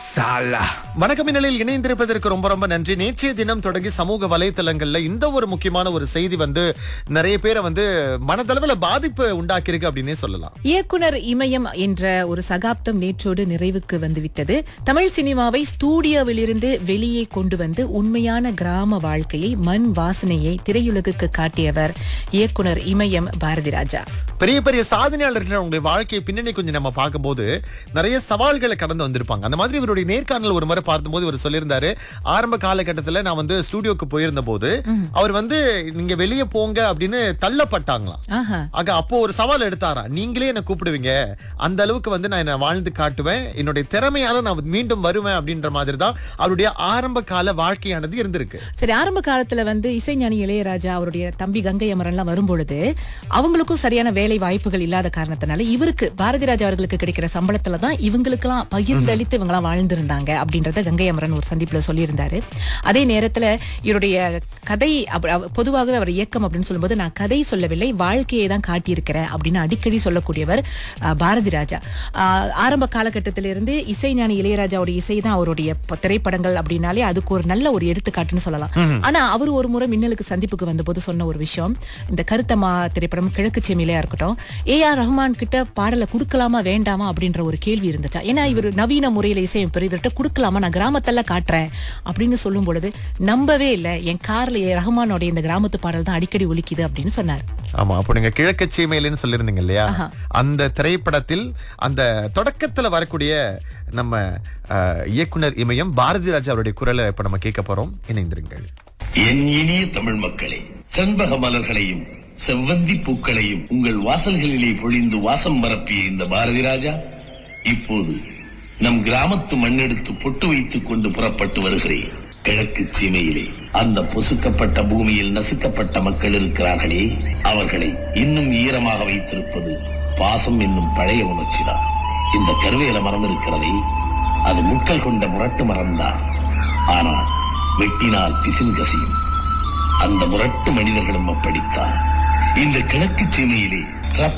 சாலா வணக்கம் மின்னலில் இணைந்திருப்பதற்கு ரொம்ப ரொம்ப நன்றி நேற்றைய தினம் தொடங்கி சமூக வலைத்தளங்கள்ல இந்த ஒரு முக்கியமான ஒரு செய்தி வந்து நிறைய பேரை வந்து மனதளவுல பாதிப்பு உண்டாக்கியிருக்கு அப்படின்னே சொல்லலாம் இயக்குனர் இமயம் என்ற ஒரு சகாப்தம் நேற்றோடு நிறைவுக்கு வந்துவிட்டது தமிழ் சினிமாவை ஸ்டூடியோவிலிருந்து வெளியே கொண்டு வந்து உண்மையான கிராம வாழ்க்கையை மண் வாசனையை திரையுலகுக்கு காட்டியவர் இயக்குனர் இமயம் பாரதி ராஜா பெரிய பெரிய சாதனையாளர்கள் உங்களுடைய வாழ்க்கையை பின்னணி கொஞ்சம் நம்ம பார்க்கும்போது நிறைய சவால்களை கடந்து வந்திருப்பாங்க அந்த மாதிரி இவருடைய நேர்காணல் ஒரு முறை பார்த்தபோது இவர் சொல்லியிருந்தாரு ஆரம்ப காலகட்டத்துல நான் வந்து ஸ்டூடியோக்கு போயிருந்த போது அவர் வந்து நீங்க வெளியே போங்க அப்படின்னு தள்ளப்பட்டாங்களாம் ஆஹா ஆக அப்போ ஒரு சவால் எடுத்தாரா நீங்களே என்ன கூப்பிடுவீங்க அந்த அளவுக்கு வந்து நான் என்ன வாழ்ந்து காட்டுவேன் என்னுடைய திறமையால நான் மீண்டும் வருவேன் அப்படின்ற மாதிரி தான் அவருடைய ஆரம்ப கால வாழ்க்கையானது இருந்திருக்கு சரி ஆரம்ப காலத்துல வந்து இசைஞானி இளையராஜா அவருடைய தம்பி கங்கை அமரன் எல்லாம் வரும்பொழுது அவங்களுக்கும் சரியான வேலை வாய்ப்புகள் இல்லாத காரணத்தினால இவருக்கு பாரதி ராஜா அவர்களுக்கு கிடைக்கிற சம்பளத்துல தான் இவங்களுக்கெல்லாம் பகிர்ந்தளித்து இவங்கெல்லாம் வாழ்ந்திருந்தாங்க அப்படின்றத கங்கை அமரன் ஒரு சந்திப்புல சொல்லியிருந்தாரு அதே நேரத்துல இவருடைய கதை அப்ப- அவ- பொதுவாகவே அவர் இயக்கம் அப்படின்னு சொல்லும்போது நான் கதை சொல்லவில்லை வாழ்க்கையை தான் காட்டியிருக்கிறேன் அப்படின்னு அடிக்கடி சொல்லக்கூடியவர் அஹ், பாரதி ராஜா அஹ், ஆரம்ப காலகட்டத்திலிருந்து இசைஞானி இளையராஜாவுடைய இசை தான் அவருடைய ப- திரைப்படங்கள் அப்படின்னாலே அதுக்கு ஒரு நல்ல ஒரு எடுத்துக்காட்டுன்னு சொல்லலாம் ஆனா அவர் ஒரு முறை மின்னலுக்கு சந்திப்புக்கு வந்தபோது சொன்ன ஒரு விஷயம் இந்த கருத்தம்மா திரைப்படம் கிழக்கு செமிலையா இருக்கட்டும் ஏ ஆர் ரஹ்மான் கிட்ட பாடலை கொடுக்கலாமா வேண்டாமா அப்படின்ற ஒரு கேள்வி இருந்துச்சா ஏன்னா இவர் நவீன முறையில இசையமைப்பார் இவர்கிட்ட கொடுக்கலாமா நான் கிராமத்தெல்லாம் காட்டுறேன் அப்படின்னு சொல்லும் பொழுது நம்பவே இல்லை என் கார்ல ஏ ரஹ்மானோட இந்த கிராமத்து பாடல் தான் அடிக்கடி ஒலிக்குது அப்படின்னு சொன்னார் ஆமா அப்போ நீங்க கிழக்கு சீமையிலன்னு சொல்லியிருந்தீங்க இல்லையா அந்த திரைப்படத்தில் அந்த தொடக்கத்துல வரக்கூடிய நம்ம அஹ், இயக்குனர் இமயம் பாரதி ராஜா அவருடைய குரலை இப்ப நம்ம கேட்க போறோம் இணைந்திருங்கள் என் இனிய தமிழ் மக்களே செண்பக மலர்களையும் செவ்வந்தி பூக்களையும் உங்கள் வாசல்களிலே பொழிந்து வாசம் பரப்பிய இந்த பாரதி ராஜா இப்போது நம் கிராமத்து மண்ணெடுத்து பொட்டு வைத்துக் கொண்டு புறப்பட்டு வருகிறேன் கிழக்கு சீமையிலே அந்த பொசுக்கப்பட்ட பூமியில் நசுக்கப்பட்ட மக்கள் இருக்கிறார்களே அவர்களை இன்னும் ஈரமாக வைத்திருப்பது பாசம் என்னும் பழைய உணர்ச்சிதான் இந்த கருவேல மரம் இருக்கிறதே அது முட்கள் கொண்ட முரட்டு மரம்தான் ஆனால் வெட்டினால் பிசின்கசியும் அந்த முரட்டு மனிதர்களும் அப்படித்தான் இந்த கிழக்கு சீமையிலே ரத்த